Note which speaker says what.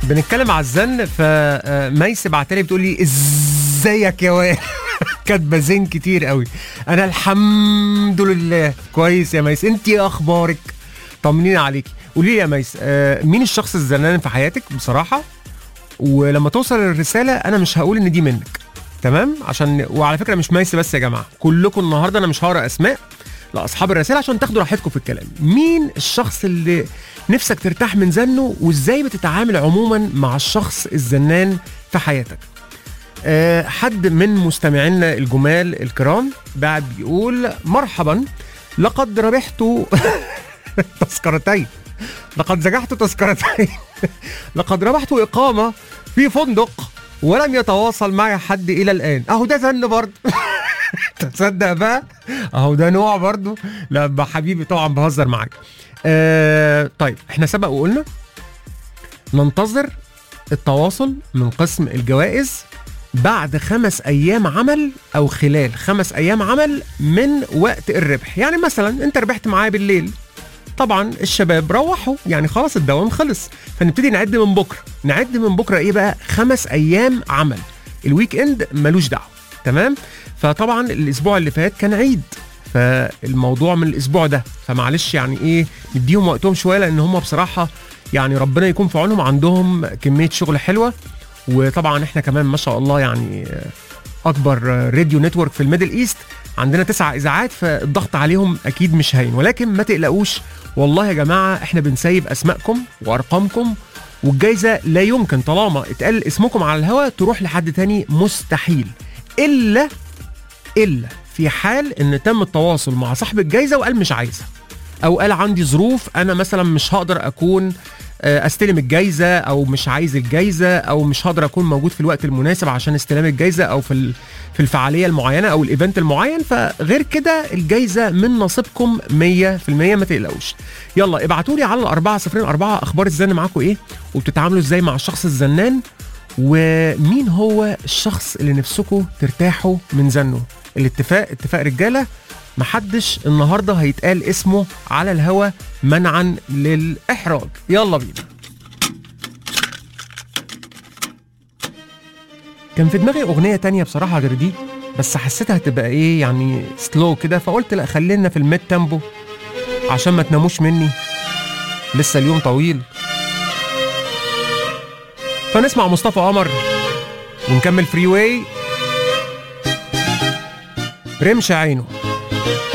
Speaker 1: بنتكلم على الزن فميس بعتلي بتقول لي ازيك يا وائل كاتبه زين كتير قوي انا الحمد لله كويس يا ميس انت ايه اخبارك طمنينا عليكي قولي لي يا ميس آه، مين الشخص الزنان في حياتك بصراحه ولما توصل الرساله انا مش هقول ان دي منك تمام عشان وعلى فكره مش ميس بس يا جماعه كلكم النهارده انا مش هقرا اسماء لاصحاب الرسائل عشان تاخدوا راحتكم في الكلام مين الشخص اللي نفسك ترتاح من زنه وازاي بتتعامل عموما مع الشخص الزنان في حياتك أه حد من مستمعينا الجمال الكرام بعد بيقول مرحبا لقد ربحت تذكرتين لقد زجحت تذكرتين لقد ربحت إقامة في فندق ولم يتواصل معي حد إلى الآن أهو ده زن برضه تصدق بقى أهو ده نوع برضه لا بقى حبيبي طبعا بهزر معاك آه طيب احنا سبق وقلنا ننتظر التواصل من قسم الجوائز بعد خمس ايام عمل او خلال خمس ايام عمل من وقت الربح يعني مثلا انت ربحت معايا بالليل طبعا الشباب روحوا يعني خلاص الدوام خلص فنبتدي نعد من بكره نعد من بكره ايه بقى خمس ايام عمل الويك اند ملوش دعوه تمام فطبعا الاسبوع اللي فات كان عيد فالموضوع من الاسبوع ده فمعلش يعني ايه نديهم وقتهم شويه لان هم بصراحه يعني ربنا يكون في عونهم عندهم كميه شغل حلوه وطبعا احنا كمان ما شاء الله يعني اكبر راديو نتورك في الميدل ايست عندنا تسع اذاعات فالضغط عليهم اكيد مش هين ولكن ما تقلقوش والله يا جماعه احنا بنسيب اسمائكم وارقامكم والجايزه لا يمكن طالما اتقال اسمكم على الهواء تروح لحد تاني مستحيل الا الا في حال ان تم التواصل مع صاحب الجايزه وقال مش عايزه او قال عندي ظروف انا مثلا مش هقدر اكون استلم الجايزه او مش عايز الجايزه او مش هقدر اكون موجود في الوقت المناسب عشان استلام الجايزه او في في الفعاليه المعينه او الايفنت المعين فغير كده الجايزه من نصيبكم 100% ما تقلقوش يلا ابعتوا لي على الأربعة صفرين أربعة أخبار الزن معاكم إيه وبتتعاملوا إزاي مع الشخص الزنان ومين هو الشخص اللي نفسكم ترتاحوا من زنه الاتفاق اتفاق رجاله محدش النهارده هيتقال اسمه على الهوا منعا للاحراج يلا بينا كان في دماغي اغنيه تانية بصراحه غير دي بس حسيتها هتبقى ايه يعني سلو كده فقلت لا خلينا في الميد تامبو عشان ما تناموش مني لسه اليوم طويل فنسمع مصطفى قمر ونكمل فري واي رمش عينه